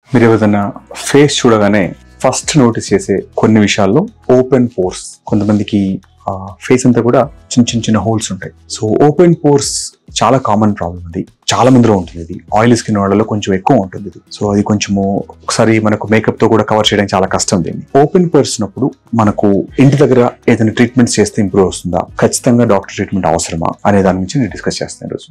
మీరు ఏదైనా ఫేస్ చూడగానే ఫస్ట్ నోటీస్ చేసే కొన్ని విషయాల్లో ఓపెన్ పోర్స్ కొంతమందికి ఫేస్ అంతా కూడా చిన్న చిన్న చిన్న హోల్స్ ఉంటాయి సో ఓపెన్ పోర్స్ చాలా కామన్ ప్రాబ్లం అది చాలా మందిలో ఉంటుంది ఇది ఆయిల్ స్కిన్ వాళ్ళలో కొంచెం ఎక్కువ ఉంటుంది ఇది సో అది కొంచెము ఒకసారి మనకు మేకప్ తో కూడా కవర్ చేయడం చాలా కష్టం దీన్ని ఓపెన్ పోర్స్ ఉన్నప్పుడు మనకు ఇంటి దగ్గర ఏదైనా ట్రీట్మెంట్స్ చేస్తే ఇంప్రూవ్ వస్తుందా ఖచ్చితంగా డాక్టర్ ట్రీట్మెంట్ అవసరమా అనే దాని గురించి నేను డిస్కస్ చేస్తాను ఈరోజు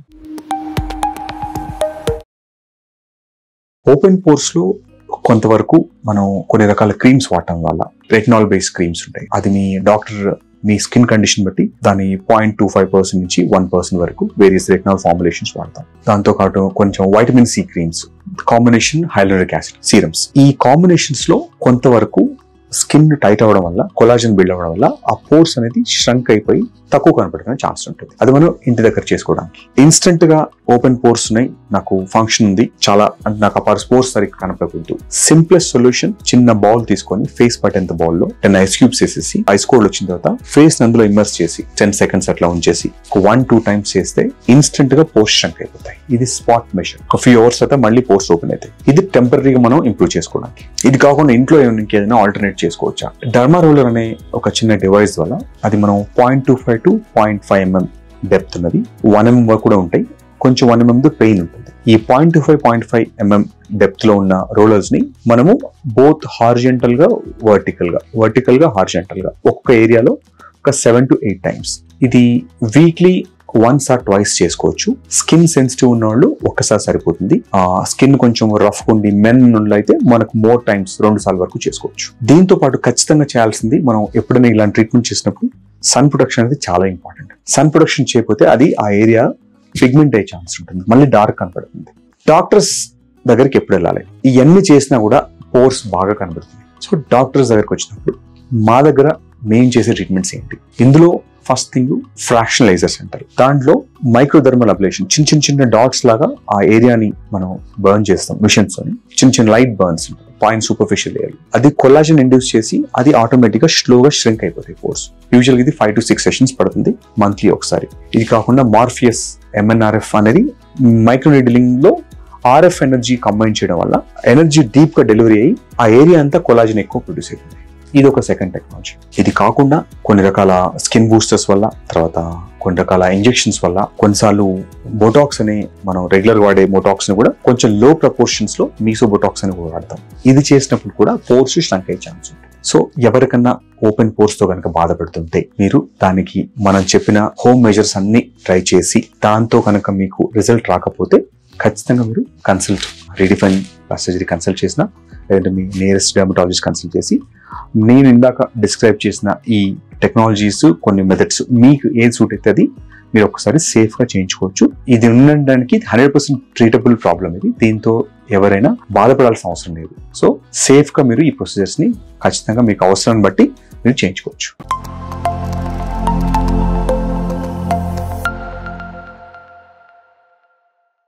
ఓపెన్ పోర్స్ లో కొంతవరకు మనం కొన్ని రకాల క్రీమ్స్ వాడటం వల్ల రెటినాల్ బేస్డ్ క్రీమ్స్ ఉంటాయి అది మీ డాక్టర్ మీ స్కిన్ కండిషన్ బట్టి దాని పాయింట్ టూ ఫైవ్ పర్సెంట్ నుంచి వన్ పర్సెంట్ వరకు వేరియస్ రెటినాల్ ఫార్ములేషన్స్ వాడతాం దాంతో పాటు కొంచెం vitamin C creams combination hyaluronic acid serums ఈ కాంబినేషన్స్ లో కొంతవరకు స్కిన్ టైట్ అవ్వడం వల్ల కొలాజన్ బిల్డ్ అవ్వడం వల్ల ఆ పోర్స్ అనేది ష్రంక్ అయిపోయి తక్కువ కనపడుతున్న ఛాన్స్ ఉంటుంది అది మనం ఇంటి దగ్గర చేసుకోవడానికి ఇన్స్టెంట్ గా ఓపెన్ పోర్స్ ఉన్నాయి నాకు ఫంక్షన్ ఉంది చాలా అంటే నాకు ఆ పోర్స్ సరిగ్గా కనపడకూడదు సింప్లెస్ట్ సొల్యూషన్ చిన్న బౌల్ తీసుకొని ఫేస్ పట్టేంత బౌల్ లో టెన్ ఐస్ క్యూబ్స్ వేసేసి ఐస్ కోల్డ్ వచ్చిన తర్వాత ఫేస్ అందులో ఇమర్స్ చేసి టెన్ సెకండ్స్ అట్లా ఉంచేసి ఒక వన్ టూ టైమ్స్ చేస్తే ఇన్స్టెంట్ గా పోస్ట్ ష్రంక్ అయిపోతాయి ఇది స్పాట్ మెషర్ ఒక ఫ్యూ అవర్స్ అయితే మళ్ళీ పోస్ట్ ఓపెన్ అవుతాయి ఇది టెంపరీగా మనం ఇంప్రూవ్ చేసుకోవడానికి ఇది కాకుండా ఇంట్లో ఏమైనా ఇంకేదైనా ఆల్టర్నేట్ చేసుకోవచ్చా డర్మా రోలర్ అనే ఒక చిన్న డివైస్ వల్ల అది మనం point two five to point five mm depth ఉన్నది వన్ ఎంఎం వరకు కూడా ఉంటాయి కొంచెం వన్ ఎంఎం పెయిన్ ఉంటుంది ఈ point two five point five mm depth లో ఉన్న రోలర్స్ ని మనము బోత్ హార్జెంటల్ గా వర్టికల్ గా వర్టికల్ గా హార్జెంటల్ గా ఒక్కొక్క ఏరియాలో ఒక సెవెన్ టు ఎయిట్ టైమ్స్ ఇది వీక్లీ వన్స్ ఆర్ ట్వైస్ చేసుకోవచ్చు స్కిన్ సెన్సిటివ్ ఉన్న వాళ్ళు ఒక్కసారి సరిపోతుంది ఆ స్కిన్ కొంచెం రఫ్ ఉండి మెన్ నుండి అయితే మనకు మోర్ టైమ్స్ రెండు సార్లు వరకు చేసుకోవచ్చు దీంతో పాటు ఖచ్చితంగా చేయాల్సింది మనం ఎప్పుడైనా ఇలాంటి ట్రీట్మెంట్ చేసినప్పుడు సన్ ప్రొటెక్షన్ అనేది చాలా ఇంపార్టెంట్ సన్ ప్రొటెక్షన్ చేయకపోతే అది ఆ ఏరియా పిగ్మెంట్ అయ్యే ఛాన్స్ ఉంటుంది మళ్ళీ డార్క్ కనపడుతుంది డాక్టర్స్ దగ్గరికి ఎప్పుడు వెళ్ళాలి ఇవన్నీ చేసినా కూడా పోర్స్ బాగా కనబడుతుంది సో డాక్టర్స్ దగ్గరికి వచ్చినప్పుడు మా దగ్గర మెయిన్ చేసే ట్రీట్మెంట్స్ ఏంటి ఇందులో ఫస్ట్ థింగ్ ఫ్రాక్షనలైజర్స్ అంటారు దాంట్లో మైక్రోధర్మల్ అబ్లేషన్ చిన్న చిన్న చిన్న డాట్స్ లాగా ఆ ఏరియాని మనం బర్న్ చేస్తాం మిషన్స్ అని చిన్న చిన్న light burns point superficial layer అది కొల్లాజన్ ఇండ్యూస్ చేసి అది ఆటోమేటిక్ గా స్లోగా ష్రింక్ అయిపోతాయి కోర్స్ యూజువల్గా ఇది ఫైవ్ టు సిక్స్ సెషన్స్ పడుతుంది మంత్లీ ఒకసారి ఇది కాకుండా మార్ఫియస్ ఎంఎన్ఆర్ఎఫ్ అనేది మైక్రో నీడిలింగ్ లో ఆర్ఎఫ్ ఎనర్జీ కంబైన్ చేయడం వల్ల ఎనర్జీ డీప్ గా డెలివరీ అయ్యి ఆ ఏరియా అంతా కొలాజన్ ఎక్కువ ప్రొడ్యూస్ అవుతుంది ఇది ఒక సెకండ్ టెక్నాలజీ ఇది కాకుండా కొన్ని రకాల స్కిన్ బూస్టర్స్ వల్ల తర్వాత కొన్ని రకాల ఇంజెక్షన్స్ వల్ల కొన్నిసార్లు బొటాక్స్ అని మనం రెగ్యులర్ వాడే బొటాక్స్ ని కూడా కొంచెం లో ప్రపోర్షన్స్ లో మీసో బొటాక్స్ అని కూడా వాడతాం ఇది చేసినప్పుడు కూడా పోర్స్ స్ట్రంక్ అయ్యే ఛాన్స్ ఉంటుంది సో ఎవరికన్నా ఓపెన్ పోర్స్ తో కనుక బాధపడుతుంటే మీరు దానికి మనం చెప్పిన హోమ్ మెజర్స్ అన్ని ట్రై చేసి దాంతో కనుక మీకు రిజల్ట్ రాకపోతే ఖచ్చితంగా మీరు కన్సల్ట్ రీడిఫైన్ సర్జరీ కన్సల్ట్ చేసిన లేదంటే మీ నియరెస్ట్ డెర్మటాలజిస్ట్ కన్సల్ట్ చేసి నేను ఇందాక డిస్క్రైబ్ చేసిన ఈ టెక్నాలజీస్ కొన్ని మెథడ్స్ మీకు ఏది సూట్ అయితే అది మీరు ఒకసారి సేఫ్ గా చేయించుకోవచ్చు ఇది ఉండడానికి హండ్రెడ్ పర్సెంట్ ట్రీటబుల్ ప్రాబ్లం ఇది దీంతో ఎవరైనా బాధపడాల్సిన అవసరం లేదు సో సేఫ్ గా మీరు ఈ ప్రొసీజర్స్ ని ఖచ్చితంగా మీకు అవసరాన్ని బట్టి మీరు చేయించుకోవచ్చు